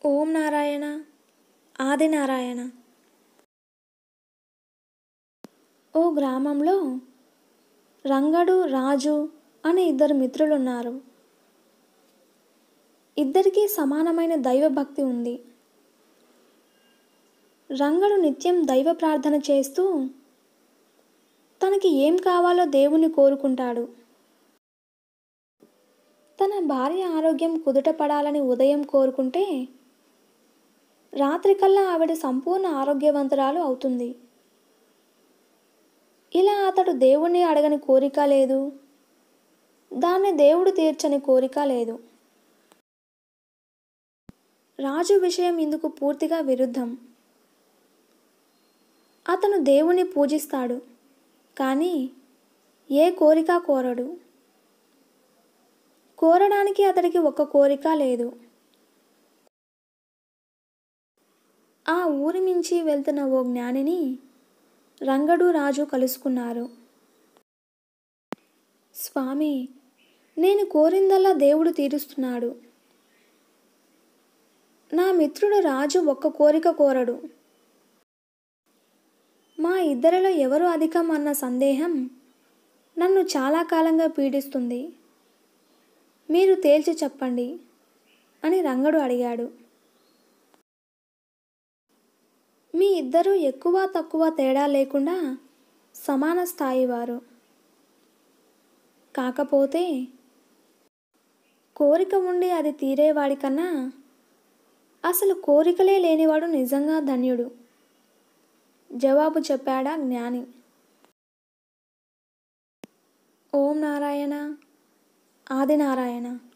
ఓం నారాయణ ఆది నారాయణ ఓ గ్రామంలో రంగడు రాజు అనే ఇద్దరు మిత్రులున్నారు ఇద్దరికీ సమానమైన దైవభక్తి ఉంది రంగడు నిత్యం దైవ ప్రార్థన చేస్తూ తనకి ఏం కావాలో దేవుని కోరుకుంటాడు తన భార్య ఆరోగ్యం కుదుటపడాలని ఉదయం కోరుకుంటే రాత్రికల్లా ఆవిడ సంపూర్ణ ఆరోగ్యవంతురాలు అవుతుంది ఇలా అతడు దేవుణ్ణి అడగని కోరిక లేదు దాన్ని దేవుడు తీర్చని కోరిక లేదు రాజు విషయం ఇందుకు పూర్తిగా విరుద్ధం అతను దేవుణ్ణి పూజిస్తాడు కానీ ఏ కోరిక కోరడు కోరడానికి అతడికి ఒక్క కోరిక లేదు ఆ ఊరి మించి వెళ్తున్న ఓ జ్ఞానిని రంగడు రాజు కలుసుకున్నారు స్వామి నేను కోరిందల్లా దేవుడు తీరుస్తున్నాడు నా మిత్రుడు రాజు ఒక్క కోరిక కోరడు మా ఇద్దరిలో ఎవరు అధికం అన్న సందేహం నన్ను చాలా కాలంగా పీడిస్తుంది మీరు తేల్చి చెప్పండి అని రంగడు అడిగాడు మీ ఇద్దరు ఎక్కువ తక్కువ తేడా లేకుండా సమాన స్థాయి వారు కాకపోతే కోరిక ఉండి అది తీరేవాడి కన్నా అసలు కోరికలే లేనివాడు నిజంగా ధన్యుడు జవాబు చెప్పాడా జ్ఞాని ఓం నారాయణ ఆది నారాయణ